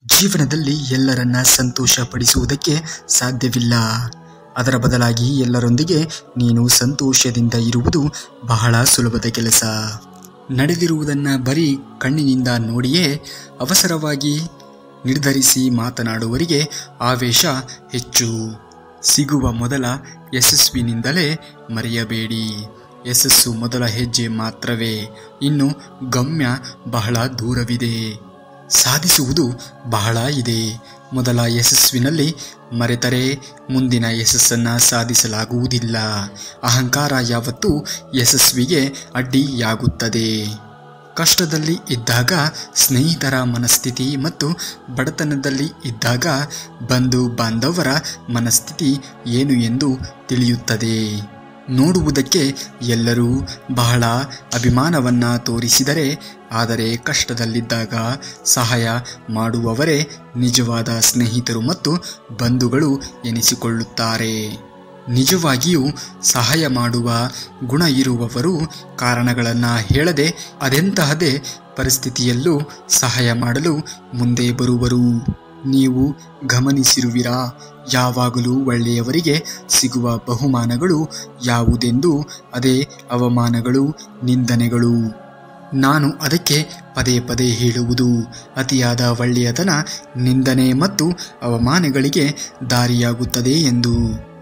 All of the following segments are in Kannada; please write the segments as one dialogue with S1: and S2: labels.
S1: ಜೀವನದಲ್ಲಿ ಎಲ್ಲರನ್ನ ಸಂತೋಷಪಡಿಸುವುದಕ್ಕೆ ಸಾಧ್ಯವಿಲ್ಲ ಅದರ ಬದಲಾಗಿ ಎಲ್ಲರೊಂದಿಗೆ ನೀನು ಸಂತೋಷದಿಂದ ಇರುವುದು ಬಹಳ ಸುಲಭದ ಕೆಲಸ ನಡೆದಿರುವುದನ್ನು ಬರೀ ಕಣ್ಣಿನಿಂದ ನೋಡಿಯೇ ಅವಸರವಾಗಿ ನಿರ್ಧರಿಸಿ ಮಾತನಾಡುವವರಿಗೆ ಆವೇಶ ಹೆಚ್ಚು ಸಿಗುವ ಮೊದಲ ಯಶಸ್ವಿನಿಂದಲೇ ಮರೆಯಬೇಡಿ ಯಶಸ್ಸು ಮೊದಲ ಹೆಜ್ಜೆ ಮಾತ್ರವೇ ಇನ್ನು ಗಮ್ಯ ಬಹಳ ದೂರವಿದೆ ಸಾಧಿಸುವುದು ಬಹಳ ಇದೆ ಮೊದಲ ಯಶಸ್ವಿನಲ್ಲಿ ಮರೆತರೆ ಮುಂದಿನ ಯಶಸ್ಸನ್ನು ಸಾಧಿಸಲಾಗುವುದಿಲ್ಲ ಅಹಂಕಾರ ಯಾವತ್ತೂ ಯಶಸ್ವಿಗೆ ಅಡ್ಡಿಯಾಗುತ್ತದೆ ಕಷ್ಟದಲ್ಲಿ ಇದ್ದಾಗ ಸ್ನೇಹಿತರ ಮನಸ್ಥಿತಿ ಮತ್ತು ಬಡತನದಲ್ಲಿ ಇದ್ದಾಗ ಬಂಧು ಬಾಂಧವರ ಮನಸ್ಥಿತಿ ಏನು ಎಂದು ತಿಳಿಯುತ್ತದೆ ನೋಡುವುದಕ್ಕೆ ಎಲ್ಲರೂ ಬಹಳ ಅಭಿಮಾನವನ್ನ ತೋರಿಸಿದರೆ ಆದರೆ ಕಷ್ಟದಲ್ಲಿದ್ದಾಗ ಸಹಾಯ ಮಾಡುವವರೇ ನಿಜವಾದ ಸ್ನೇಹಿತರು ಮತ್ತು ಬಂಧುಗಳು ಎನಿಸಿಕೊಳ್ಳುತ್ತಾರೆ ನಿಜವಾಗಿಯೂ ಸಹಾಯ ಮಾಡುವ ಗುಣ ಇರುವವರು ಕಾರಣಗಳನ್ನು ಹೇಳದೆ ಅದೆಂತಹದೇ ಪರಿಸ್ಥಿತಿಯಲ್ಲೂ ಸಹಾಯ ಮಾಡಲು ಮುಂದೆ ಬರುವರು ನೀವು ಗಮನಿಸಿರುವಿರಾ ಯಾವಾಗಲೂ ಒಳ್ಳೆಯವರಿಗೆ ಸಿಗುವ ಬಹುಮಾನಗಳು ಯಾವುದೆಂದು ಅದೇ ಅವಮಾನಗಳು ನಿಂದನೆಗಳು ನಾನು ಅದಕ್ಕೆ ಪದೇ ಪದೇ ಹೇಳುವುದು ಅತಿಯಾದ ಒಳ್ಳೆಯತನ ನಿಂದನೆ ಮತ್ತು ಅವಮಾನಗಳಿಗೆ ದಾರಿಯಾಗುತ್ತದೆ ಎಂದು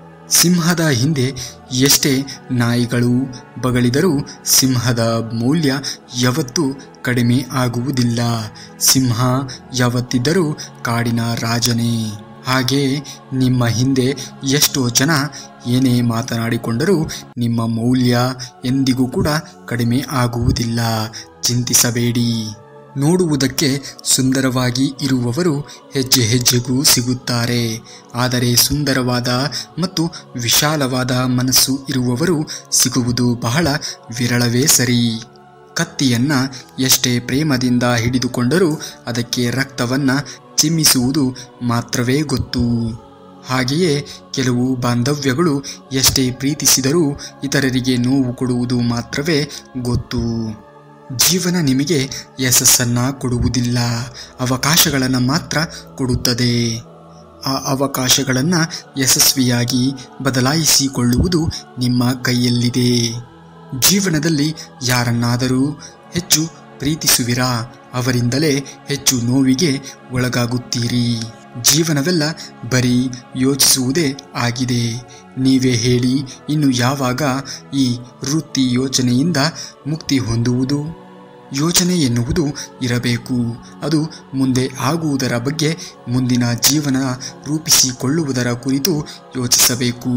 S1: ಸಿಂಹದ ಹಿಂದೆ ಎಷ್ಟೇ ನಾಯಿಗಳು ಬಗಳಿದರೂ ಸಿಂಹದ ಮೌಲ್ಯ ಯಾವತ್ತೂ ಕಡಿಮೆ ಆಗುವುದಿಲ್ಲ ಸಿಂಹ ಯಾವತ್ತಿದ್ದರೂ ಕಾಡಿನ ರಾಜನೇ ಹಾಗೆ ನಿಮ್ಮ ಹಿಂದೆ ಎಷ್ಟೋ ಜನ ಏನೇ ಮಾತನಾಡಿಕೊಂಡರೂ ನಿಮ್ಮ ಮೌಲ್ಯ ಎಂದಿಗೂ ಕೂಡ ಕಡಿಮೆ ಆಗುವುದಿಲ್ಲ ಚಿಂತಿಸಬೇಡಿ ನೋಡುವುದಕ್ಕೆ ಸುಂದರವಾಗಿ ಇರುವವರು ಹೆಜ್ಜೆ ಹೆಜ್ಜೆಗೂ ಸಿಗುತ್ತಾರೆ ಆದರೆ ಸುಂದರವಾದ ಮತ್ತು ವಿಶಾಲವಾದ ಮನಸ್ಸು ಇರುವವರು ಸಿಗುವುದು ಬಹಳ ವಿರಳವೇ ಸರಿ ಕತ್ತಿಯನ್ನ ಎಷ್ಟೇ ಪ್ರೇಮದಿಂದ ಹಿಡಿದುಕೊಂಡರೂ ಅದಕ್ಕೆ ರಕ್ತವನ್ನ ಚಿಮ್ಮಿಸುವುದು ಮಾತ್ರವೇ ಗೊತ್ತು ಹಾಗೆಯೇ ಕೆಲವು ಬಾಂಧವ್ಯಗಳು ಎಷ್ಟೇ ಪ್ರೀತಿಸಿದರೂ ಇತರರಿಗೆ ನೋವು ಕೊಡುವುದು ಮಾತ್ರವೇ ಗೊತ್ತು ಜೀವನ ನಿಮಗೆ ಯಶಸ್ಸನ್ನ ಕೊಡುವುದಿಲ್ಲ ಅವಕಾಶಗಳನ್ನು ಮಾತ್ರ ಕೊಡುತ್ತದೆ ಆ ಅವಕಾಶಗಳನ್ನು ಯಶಸ್ವಿಯಾಗಿ ಬದಲಾಯಿಸಿಕೊಳ್ಳುವುದು ನಿಮ್ಮ ಕೈಯಲ್ಲಿದೆ ಜೀವನದಲ್ಲಿ ಯಾರನ್ನಾದರೂ ಹೆಚ್ಚು ಪ್ರೀತಿಸುವಿರಾ ಅವರಿಂದಲೇ ಹೆಚ್ಚು ನೋವಿಗೆ ಒಳಗಾಗುತ್ತೀರಿ ಜೀವನವೆಲ್ಲ ಬರೀ ಯೋಚಿಸುವುದೇ ಆಗಿದೆ ನೀವೇ ಹೇಳಿ ಇನ್ನು ಯಾವಾಗ ಈ ವೃತ್ತಿ ಯೋಚನೆಯಿಂದ ಮುಕ್ತಿ ಹೊಂದುವುದು ಯೋಚನೆ ಎನ್ನುವುದು ಇರಬೇಕು ಅದು ಮುಂದೆ ಆಗುವುದರ ಬಗ್ಗೆ ಮುಂದಿನ ಜೀವನ ರೂಪಿಸಿಕೊಳ್ಳುವುದರ ಕುರಿತು ಯೋಚಿಸಬೇಕು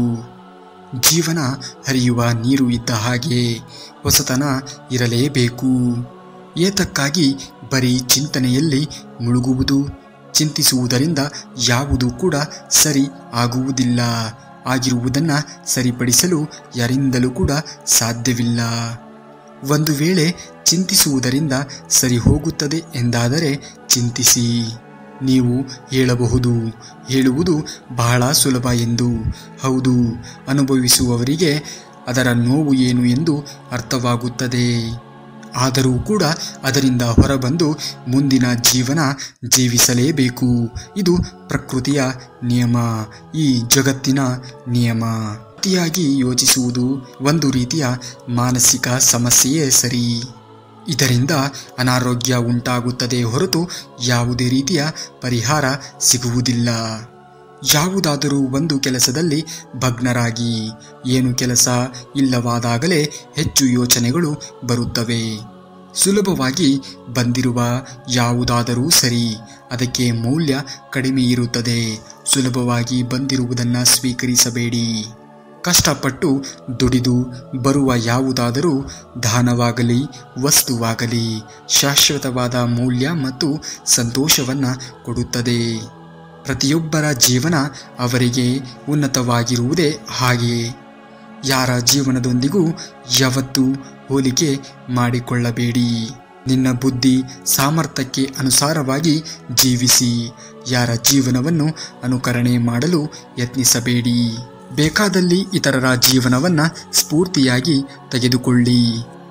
S1: ಜೀವನ ಹರಿಯುವ ನೀರು ಇದ್ದ ಹಾಗೆ ಹೊಸತನ ಇರಲೇಬೇಕು ಏತಕ್ಕಾಗಿ ಬರೀ ಚಿಂತನೆಯಲ್ಲಿ ಮುಳುಗುವುದು ಚಿಂತಿಸುವುದರಿಂದ ಯಾವುದೂ ಕೂಡ ಸರಿ ಆಗುವುದಿಲ್ಲ ಆಗಿರುವುದನ್ನು ಸರಿಪಡಿಸಲು ಯಾರಿಂದಲೂ ಕೂಡ ಸಾಧ್ಯವಿಲ್ಲ ಒಂದು ವೇಳೆ ಚಿಂತಿಸುವುದರಿಂದ ಸರಿ ಹೋಗುತ್ತದೆ ಎಂದಾದರೆ ಚಿಂತಿಸಿ ನೀವು ಹೇಳಬಹುದು ಹೇಳುವುದು ಬಹಳ ಸುಲಭ ಎಂದು ಹೌದು ಅನುಭವಿಸುವವರಿಗೆ ಅದರ ನೋವು ಏನು ಎಂದು ಅರ್ಥವಾಗುತ್ತದೆ ಆದರೂ ಕೂಡ ಅದರಿಂದ ಹೊರಬಂದು ಮುಂದಿನ ಜೀವನ ಜೀವಿಸಲೇಬೇಕು ಇದು ಪ್ರಕೃತಿಯ ನಿಯಮ ಈ ಜಗತ್ತಿನ ನಿಯಮ ಅತಿಯಾಗಿ ಯೋಚಿಸುವುದು ಒಂದು ರೀತಿಯ ಮಾನಸಿಕ ಸಮಸ್ಯೆಯೇ ಸರಿ ಇದರಿಂದ ಅನಾರೋಗ್ಯ ಉಂಟಾಗುತ್ತದೆ ಹೊರತು ಯಾವುದೇ ರೀತಿಯ ಪರಿಹಾರ ಸಿಗುವುದಿಲ್ಲ ಯಾವುದಾದರೂ ಒಂದು ಕೆಲಸದಲ್ಲಿ ಭಗ್ನರಾಗಿ ಏನು ಕೆಲಸ ಇಲ್ಲವಾದಾಗಲೇ ಹೆಚ್ಚು ಯೋಚನೆಗಳು ಬರುತ್ತವೆ ಸುಲಭವಾಗಿ ಬಂದಿರುವ ಯಾವುದಾದರೂ ಸರಿ ಅದಕ್ಕೆ ಮೌಲ್ಯ ಕಡಿಮೆ ಇರುತ್ತದೆ ಸುಲಭವಾಗಿ ಬಂದಿರುವುದನ್ನು ಸ್ವೀಕರಿಸಬೇಡಿ ಕಷ್ಟಪಟ್ಟು ದುಡಿದು ಬರುವ ಯಾವುದಾದರೂ ದಾನವಾಗಲಿ ವಸ್ತುವಾಗಲಿ ಶಾಶ್ವತವಾದ ಮೌಲ್ಯ ಮತ್ತು ಸಂತೋಷವನ್ನು ಕೊಡುತ್ತದೆ ಪ್ರತಿಯೊಬ್ಬರ ಜೀವನ ಅವರಿಗೆ ಉನ್ನತವಾಗಿರುವುದೇ ಹಾಗೆಯೇ ಯಾರ ಜೀವನದೊಂದಿಗೂ ಯಾವತ್ತೂ ಹೋಲಿಕೆ ಮಾಡಿಕೊಳ್ಳಬೇಡಿ ನಿನ್ನ ಬುದ್ಧಿ ಸಾಮರ್ಥ್ಯಕ್ಕೆ ಅನುಸಾರವಾಗಿ ಜೀವಿಸಿ ಯಾರ ಜೀವನವನ್ನು ಅನುಕರಣೆ ಮಾಡಲು ಯತ್ನಿಸಬೇಡಿ ಬೇಕಾದಲ್ಲಿ ಇತರರ ಜೀವನವನ್ನು ಸ್ಫೂರ್ತಿಯಾಗಿ ತೆಗೆದುಕೊಳ್ಳಿ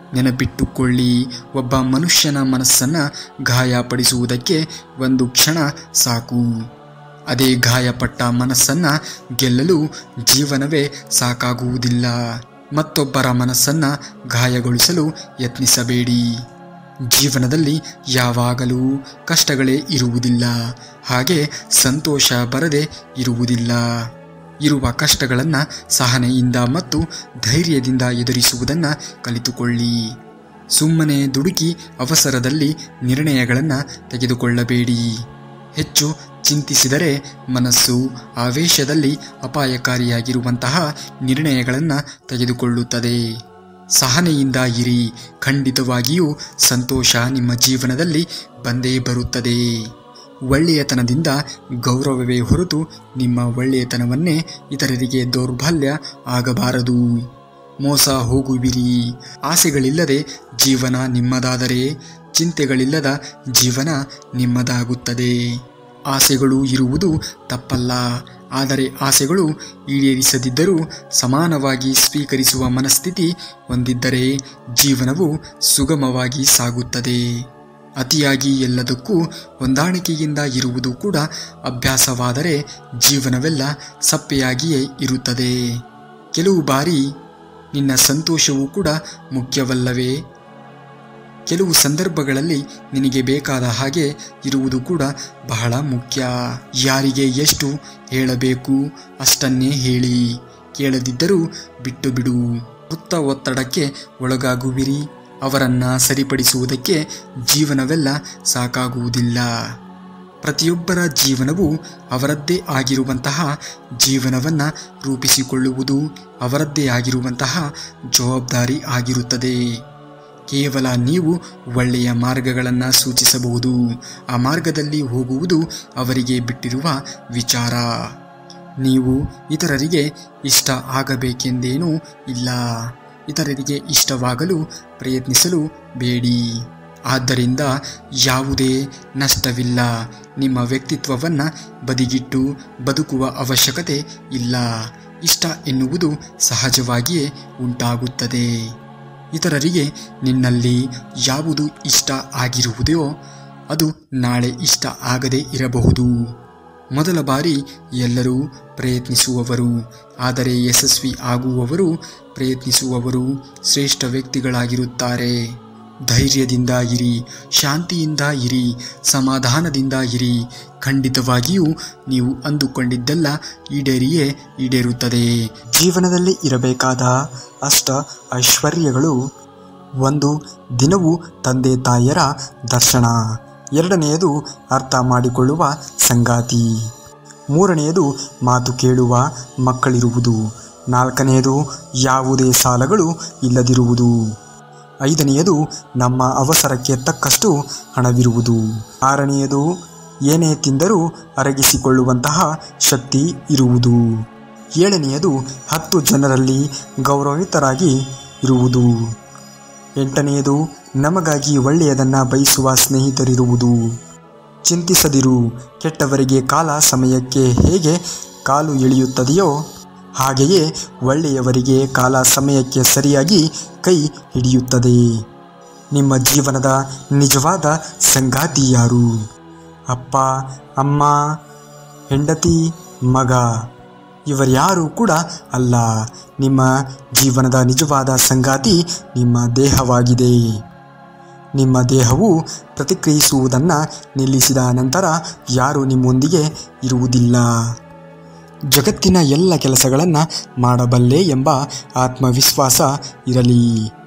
S1: ನೆನಪಿಟ್ಟುಕೊಳ್ಳಿ ಒಬ್ಬ ಮನುಷ್ಯನ ಮನಸ್ಸನ್ನು ಗಾಯಪಡಿಸುವುದಕ್ಕೆ ಒಂದು ಕ್ಷಣ ಸಾಕು ಅದೇ ಗಾಯಪಟ್ಟ ಮನಸ್ಸನ್ನ ಗೆಲ್ಲಲು ಜೀವನವೇ ಸಾಕಾಗುವುದಿಲ್ಲ ಮತ್ತೊಬ್ಬರ ಮನಸ್ಸನ್ನ ಗಾಯಗೊಳಿಸಲು ಯತ್ನಿಸಬೇಡಿ ಜೀವನದಲ್ಲಿ ಯಾವಾಗಲೂ ಕಷ್ಟಗಳೇ ಇರುವುದಿಲ್ಲ ಹಾಗೆ ಸಂತೋಷ ಬರದೆ ಇರುವುದಿಲ್ಲ ಇರುವ ಕಷ್ಟಗಳನ್ನು ಸಹನೆಯಿಂದ ಮತ್ತು ಧೈರ್ಯದಿಂದ ಎದುರಿಸುವುದನ್ನು ಕಲಿತುಕೊಳ್ಳಿ ಸುಮ್ಮನೆ ದುಡುಕಿ ಅವಸರದಲ್ಲಿ ನಿರ್ಣಯಗಳನ್ನು ತೆಗೆದುಕೊಳ್ಳಬೇಡಿ ಹೆಚ್ಚು ಚಿಂತಿಸಿದರೆ ಮನಸ್ಸು ಆವೇಶದಲ್ಲಿ ಅಪಾಯಕಾರಿಯಾಗಿರುವಂತಹ ನಿರ್ಣಯಗಳನ್ನು ತೆಗೆದುಕೊಳ್ಳುತ್ತದೆ ಸಹನೆಯಿಂದ ಇರಿ ಖಂಡಿತವಾಗಿಯೂ ಸಂತೋಷ ನಿಮ್ಮ ಜೀವನದಲ್ಲಿ ಬಂದೇ ಬರುತ್ತದೆ ಒಳ್ಳೆಯತನದಿಂದ ಗೌರವವೇ ಹೊರತು ನಿಮ್ಮ ಒಳ್ಳೆಯತನವನ್ನೇ ಇತರರಿಗೆ ದೌರ್ಬಲ್ಯ ಆಗಬಾರದು ಮೋಸ ಹೋಗುವಿರಿ ಆಸೆಗಳಿಲ್ಲದೆ ಜೀವನ ನಿಮ್ಮದಾದರೆ ಚಿಂತೆಗಳಿಲ್ಲದ ಜೀವನ ನಿಮ್ಮದಾಗುತ್ತದೆ ಆಸೆಗಳು ಇರುವುದು ತಪ್ಪಲ್ಲ ಆದರೆ ಆಸೆಗಳು ಈಡೇರಿಸದಿದ್ದರೂ ಸಮಾನವಾಗಿ ಸ್ವೀಕರಿಸುವ ಮನಸ್ಥಿತಿ ಹೊಂದಿದ್ದರೆ ಜೀವನವು ಸುಗಮವಾಗಿ ಸಾಗುತ್ತದೆ ಅತಿಯಾಗಿ ಎಲ್ಲದಕ್ಕೂ ಹೊಂದಾಣಿಕೆಯಿಂದ ಇರುವುದು ಕೂಡ ಅಭ್ಯಾಸವಾದರೆ ಜೀವನವೆಲ್ಲ ಸಪ್ಪೆಯಾಗಿಯೇ ಇರುತ್ತದೆ ಕೆಲವು ಬಾರಿ ನಿನ್ನ ಸಂತೋಷವೂ ಕೂಡ ಮುಖ್ಯವಲ್ಲವೇ ಕೆಲವು ಸಂದರ್ಭಗಳಲ್ಲಿ ನಿನಗೆ ಬೇಕಾದ ಹಾಗೆ ಇರುವುದು ಕೂಡ ಬಹಳ ಮುಖ್ಯ ಯಾರಿಗೆ ಎಷ್ಟು ಹೇಳಬೇಕು ಅಷ್ಟನ್ನೇ ಹೇಳಿ ಕೇಳದಿದ್ದರೂ ಬಿಟ್ಟು ಬಿಡು ವೃತ್ತ ಒತ್ತಡಕ್ಕೆ ಒಳಗಾಗುವಿರಿ ಅವರನ್ನ ಸರಿಪಡಿಸುವುದಕ್ಕೆ ಜೀವನವೆಲ್ಲ ಸಾಕಾಗುವುದಿಲ್ಲ ಪ್ರತಿಯೊಬ್ಬರ ಜೀವನವು ಅವರದ್ದೇ ಆಗಿರುವಂತಹ ಜೀವನವನ್ನು ರೂಪಿಸಿಕೊಳ್ಳುವುದು ಅವರದ್ದೇ ಆಗಿರುವಂತಹ ಜವಾಬ್ದಾರಿ ಆಗಿರುತ್ತದೆ ಕೇವಲ ನೀವು ಒಳ್ಳೆಯ ಮಾರ್ಗಗಳನ್ನು ಸೂಚಿಸಬಹುದು ಆ ಮಾರ್ಗದಲ್ಲಿ ಹೋಗುವುದು ಅವರಿಗೆ ಬಿಟ್ಟಿರುವ ವಿಚಾರ ನೀವು ಇತರರಿಗೆ ಇಷ್ಟ ಆಗಬೇಕೆಂದೇನೂ ಇಲ್ಲ ಇತರರಿಗೆ ಇಷ್ಟವಾಗಲು ಪ್ರಯತ್ನಿಸಲು ಬೇಡಿ ಆದ್ದರಿಂದ ಯಾವುದೇ ನಷ್ಟವಿಲ್ಲ ನಿಮ್ಮ ವ್ಯಕ್ತಿತ್ವವನ್ನು ಬದಿಗಿಟ್ಟು ಬದುಕುವ ಅವಶ್ಯಕತೆ ಇಲ್ಲ ಇಷ್ಟ ಎನ್ನುವುದು ಸಹಜವಾಗಿಯೇ ಉಂಟಾಗುತ್ತದೆ ಇತರರಿಗೆ ನಿನ್ನಲ್ಲಿ ಯಾವುದು ಇಷ್ಟ ಆಗಿರುವುದೋ ಅದು ನಾಳೆ ಇಷ್ಟ ಆಗದೇ ಇರಬಹುದು ಮೊದಲ ಬಾರಿ ಎಲ್ಲರೂ ಪ್ರಯತ್ನಿಸುವವರು ಆದರೆ ಯಶಸ್ವಿ ಆಗುವವರು ಪ್ರಯತ್ನಿಸುವವರು ಶ್ರೇಷ್ಠ ವ್ಯಕ್ತಿಗಳಾಗಿರುತ್ತಾರೆ ಧೈರ್ಯದಿಂದ ಇರಿ ಶಾಂತಿಯಿಂದ ಇರಿ ಸಮಾಧಾನದಿಂದ ಇರಿ ಖಂಡಿತವಾಗಿಯೂ ನೀವು ಅಂದುಕೊಂಡಿದ್ದೆಲ್ಲ ಈಡೇರಿಯೇ ಈಡೇರುತ್ತದೆ ಜೀವನದಲ್ಲಿ ಇರಬೇಕಾದ ಅಷ್ಟ ಐಶ್ವರ್ಯಗಳು ಒಂದು ದಿನವೂ ತಂದೆ ತಾಯಿಯರ ದರ್ಶನ ಎರಡನೆಯದು ಅರ್ಥ ಮಾಡಿಕೊಳ್ಳುವ ಸಂಗಾತಿ ಮೂರನೆಯದು ಮಾತು ಕೇಳುವ ಮಕ್ಕಳಿರುವುದು ನಾಲ್ಕನೆಯದು ಯಾವುದೇ ಸಾಲಗಳು ಇಲ್ಲದಿರುವುದು ಐದನೆಯದು ನಮ್ಮ ಅವಸರಕ್ಕೆ ತಕ್ಕಷ್ಟು ಹಣವಿರುವುದು ಆರನೆಯದು ಏನೇ ತಿಂದರೂ ಅರಗಿಸಿಕೊಳ್ಳುವಂತಹ ಶಕ್ತಿ ಇರುವುದು ಏಳನೆಯದು ಹತ್ತು ಜನರಲ್ಲಿ ಗೌರವಿತರಾಗಿ ಇರುವುದು ಎಂಟನೆಯದು ನಮಗಾಗಿ ಒಳ್ಳೆಯದನ್ನು ಬಯಸುವ ಸ್ನೇಹಿತರಿರುವುದು ಚಿಂತಿಸದಿರು ಕೆಟ್ಟವರಿಗೆ ಕಾಲ ಸಮಯಕ್ಕೆ ಹೇಗೆ ಕಾಲು ಎಳೆಯುತ್ತದೆಯೋ ಹಾಗೆಯೇ ಒಳ್ಳೆಯವರಿಗೆ ಕಾಲ ಸಮಯಕ್ಕೆ ಸರಿಯಾಗಿ ಕೈ ಹಿಡಿಯುತ್ತದೆ ನಿಮ್ಮ ಜೀವನದ ನಿಜವಾದ ಸಂಗಾತಿ ಯಾರು ಅಪ್ಪ ಅಮ್ಮ ಹೆಂಡತಿ ಮಗ ಇವರ್ಯಾರೂ ಕೂಡ ಅಲ್ಲ ನಿಮ್ಮ ಜೀವನದ ನಿಜವಾದ ಸಂಗಾತಿ ನಿಮ್ಮ ದೇಹವಾಗಿದೆ ನಿಮ್ಮ ದೇಹವು ಪ್ರತಿಕ್ರಿಯಿಸುವುದನ್ನು ನಿಲ್ಲಿಸಿದ ನಂತರ ಯಾರೂ ನಿಮ್ಮೊಂದಿಗೆ ಇರುವುದಿಲ್ಲ ಜಗತ್ತಿನ ಎಲ್ಲ ಕೆಲಸಗಳನ್ನು ಮಾಡಬಲ್ಲೆ ಎಂಬ ಆತ್ಮವಿಶ್ವಾಸ ಇರಲಿ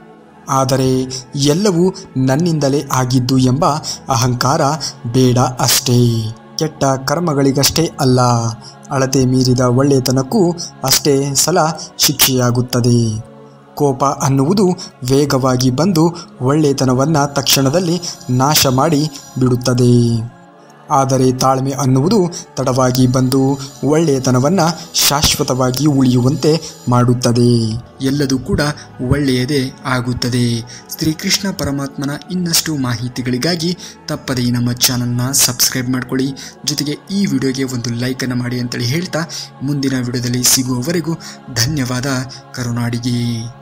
S1: ಆದರೆ ಎಲ್ಲವೂ ನನ್ನಿಂದಲೇ ಆಗಿದ್ದು ಎಂಬ ಅಹಂಕಾರ ಬೇಡ ಅಷ್ಟೇ ಕೆಟ್ಟ ಕರ್ಮಗಳಿಗಷ್ಟೇ ಅಲ್ಲ ಅಳತೆ ಮೀರಿದ ಒಳ್ಳೆತನಕ್ಕೂ ಅಷ್ಟೇ ಸಲ ಶಿಕ್ಷೆಯಾಗುತ್ತದೆ ಕೋಪ ಅನ್ನುವುದು ವೇಗವಾಗಿ ಬಂದು ಒಳ್ಳೆತನವನ್ನು ತಕ್ಷಣದಲ್ಲಿ ನಾಶ ಮಾಡಿ ಬಿಡುತ್ತದೆ ಆದರೆ ತಾಳ್ಮೆ ಅನ್ನುವುದು ತಡವಾಗಿ ಬಂದು ಒಳ್ಳೆಯತನವನ್ನು ಶಾಶ್ವತವಾಗಿ ಉಳಿಯುವಂತೆ ಮಾಡುತ್ತದೆ ಎಲ್ಲದೂ ಕೂಡ ಒಳ್ಳೆಯದೇ ಆಗುತ್ತದೆ ಶ್ರೀಕೃಷ್ಣ ಪರಮಾತ್ಮನ ಇನ್ನಷ್ಟು ಮಾಹಿತಿಗಳಿಗಾಗಿ ತಪ್ಪದೇ ನಮ್ಮ ಚಾನಲ್ನ ಸಬ್ಸ್ಕ್ರೈಬ್ ಮಾಡ್ಕೊಳ್ಳಿ ಜೊತೆಗೆ ಈ ವಿಡಿಯೋಗೆ ಒಂದು ಲೈಕನ್ನು ಮಾಡಿ ಅಂತೇಳಿ ಹೇಳ್ತಾ ಮುಂದಿನ ವಿಡಿಯೋದಲ್ಲಿ ಸಿಗುವವರೆಗೂ ಧನ್ಯವಾದ ಕರುನಾಡಿಗೆ